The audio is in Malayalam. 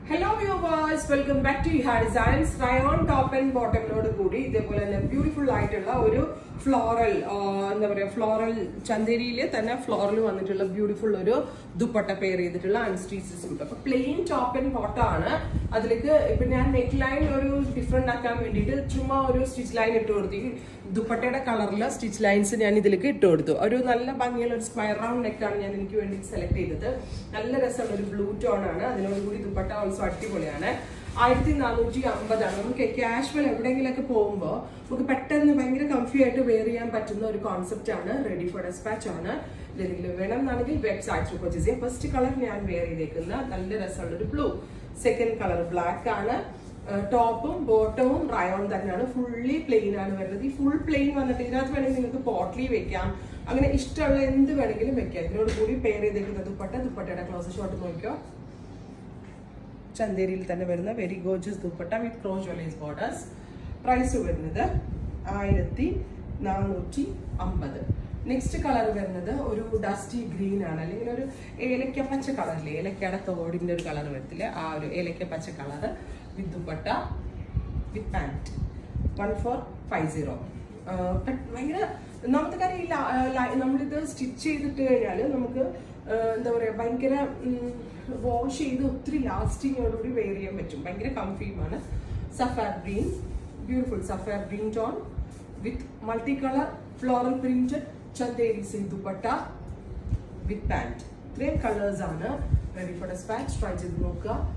hello viewers welcome back to ഹാ ഡിസൈൻസ് റയോൺ ടോപ്പ് ആൻഡ് ബോട്ടമിനോട് കൂടി ഇതേപോലെ തന്നെ ബ്യൂട്ടിഫുൾ ആയിട്ടുള്ള ഒരു ഫ്ലോറൽ എന്താ പറയാ ഫ്ലോറൽ ചന്തേരിയിൽ തന്നെ ഫ്ലോറൽ വന്നിട്ടുള്ള ബ്യൂട്ടിഫുൾ ഒരു ദുപ്പട്ട പെയർ ചെയ്തിട്ടുള്ള അൺസ്റ്റിച്ച് സൂട്ട് അപ്പൊ പ്ലെയിൻ ടോപ്പ് ആൻഡ് ബോട്ടം ആണ് അതിലേക്ക് ഇപ്പൊ ഞാൻ നെക്ക് ലൈൻ ഒരു ഡിഫറെന്റ് ആക്കാൻ വേണ്ടിയിട്ട് ചുമ്മാ ഒരു സ്റ്റിച്ച് ലൈൻ ഇട്ട് കൊടുത്തു ഈ ദുപ്പട്ടയുടെ കളറിൽ സ്റ്റിച്ച് ലൈൻസ് ഞാൻ ഇതിലേക്ക് ഇട്ട് കൊടുത്തു ഒരു നല്ല ഭംഗിയുള്ള ഒരു സ്ക്വയർ റൗണ്ട് നെക്കാണ് ഞാൻ എനിക്ക് വേണ്ടി സെലക്ട് ചെയ്തത് നല്ല രസമുള്ള ഒരു ബ്ലൂ ടോൺ ആണ് അതിനോട് കൂടി ദുപ്പട്ട ഓൾസോ അടിപൊളിയാണ് ആയിരത്തി നാനൂറ്റി അമ്പതാണ് നമുക്ക് കാഷ്വൽ എവിടെയെങ്കിലൊക്കെ പോകുമ്പോൾ നമുക്ക് പെട്ടെന്ന് ഭയങ്കര കംഫി ആയിട്ട് വെയർ ചെയ്യാൻ പറ്റുന്ന ഒരു കോൺസെപ്റ്റ് ആണ് റെഡി ഫോർ ഡെസ്പാച്ച് ആണ് ഇതെങ്കിലും വേണം എന്നാണെങ്കിൽ വെബ്സൈറ്റ് പർച്ചേസ് ചെയ്യാം ഫസ്റ്റ് കളർ ഞാൻ വെയർ ചെയ്തേക്കുന്ന നല്ല രസമുള്ള ഒരു ബ്ലൂ സെക്കൻഡ് കളർ ബ്ലാക്ക് ആണ് ടോപ്പും ബോട്ടവും റയോൺ തന്നെയാണ് ഫുള്ളി പ്ലെയിൻ ആണ് വരുന്നത് ഈ ഫുൾ പ്ലെയിൻ വന്നിട്ട് ഇതിനകത്ത് വേണമെങ്കിൽ നിങ്ങൾക്ക് പോട്ട്ലി വെക്കാം അങ്ങനെ ഇഷ്ടമുള്ള എന്ത് വേണമെങ്കിലും വെക്കാം ഇതിനോട് കൂടി പെയർ ചെയ്തേക്കുന്ന ദുപ്പട്ട ദുപ്പട്ടയുടെ ക്ലോസ് ഷോട്ട് നോക്കിയോ ചന്തേരിയിൽ തന്നെ വരുന്ന very gorgeous dupatta with cross jewellers borders price വരുന്നത് ആയിരത്തി നാനൂറ്റി അമ്പത് നെക്സ്റ്റ് കളർ വരുന്നത് ഒരു ഡസ്റ്റി ഗ്രീൻ ആണ് അല്ലെങ്കിൽ ഒരു ഏലക്ക പച്ച കളറില്ലേ ഏലക്കയുടെ തോടിന്റെ ഒരു കളർ വരത്തില്ലേ ആ ഒരു ഏലക്ക പച്ച colour with dupatta with pant one four five zero ഭയങ്കര ഒന്നാമത്തെ കാര്യം ഈ ല- ല- നമ്മളിത് സ്റ്റിച്ച് ചെയ്തിട്ട് കഴിഞ്ഞാൽ നമുക്ക് ആ, എന്താ പറയുക ഭയങ്കര വാഷ് ചെയ്ത് ഒത്തിരി ലാസ്റ്റിങ്ങോടുകൂടി വെയർ ചെയ്യാൻ പറ്റും ഭയങ്കര കംഫിയുമാണ് സഫാർ ഗ്രീൻ ബ്യൂട്ടിഫുൾ സഫാർ green tone with multi colour floral printed Chanderi silk dupatta with pant ഇത്രയും കളേഴ്സ് ആണ് റെഡി ഫോർ ഡെസ്പാച്ച് ട്രൈ ചെയ്ത് നോക്കുക